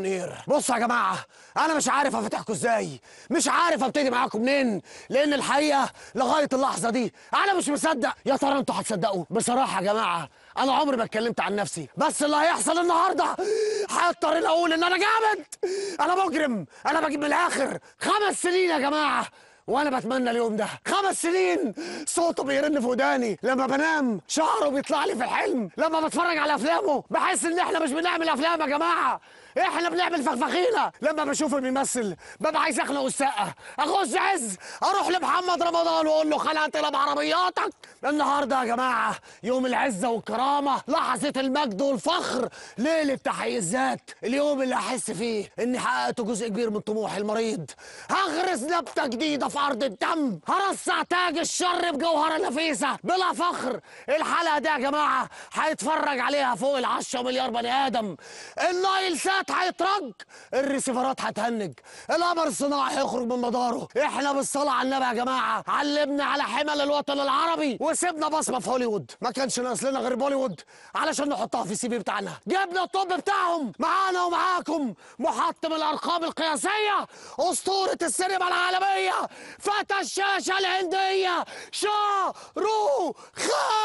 منير بصوا يا جماعه انا مش عارف افتحكم ازاي مش عارف ابتدي معاكم منين لان الحقيقه لغايه اللحظه دي انا مش مصدق يا ترى انتوا هتصدقوا بصراحه يا جماعه انا عمري ما اتكلمت عن نفسي بس اللي هيحصل النهارده هضطر اقول ان انا جامد انا مجرم انا بجيب من الاخر خمس سنين يا جماعه وانا بتمنى اليوم ده خمس سنين صوته بيرن في وداني لما بنام شعره بيطلع لي في الحلم لما بتفرج على افلامه بحس ان احنا مش بنعمل افلام يا جماعه احنا بنعمل فخفخينه لما بشوفه بيمثل ببقى عايز اخلق السقه اخش عز اروح لمحمد رمضان واقول له خلقت لنا بعربياتك النهارده يا جماعه يوم العزه والكرامه لحظه المجد والفخر ليله تحقيق الذات اليوم اللي احس فيه اني حققت جزء كبير من طموحي المريض هغرس نبته جديده في ارض الدم هرصع تاج الشر بجوهره نفيسه بلا فخر الحلقه دي يا جماعه هيتفرج عليها فوق ال 10 مليار بني ادم النايل سات هيترج الريسيفرات هتهنج القمر الصناعي هيخرج من مداره احنا بالصلاه على النبي يا جماعه علمنا على حمل الوطن العربي وسيبنا بصمه في هوليوود ما كانش ناقص لنا غير بوليوود علشان نحطها في السي في بتاعنا جبنا الطب بتاعهم معانا ومعاكم محطم الارقام القياسيه اسطوره السينما العالميه فتى الشاشه الهنديه شاروخان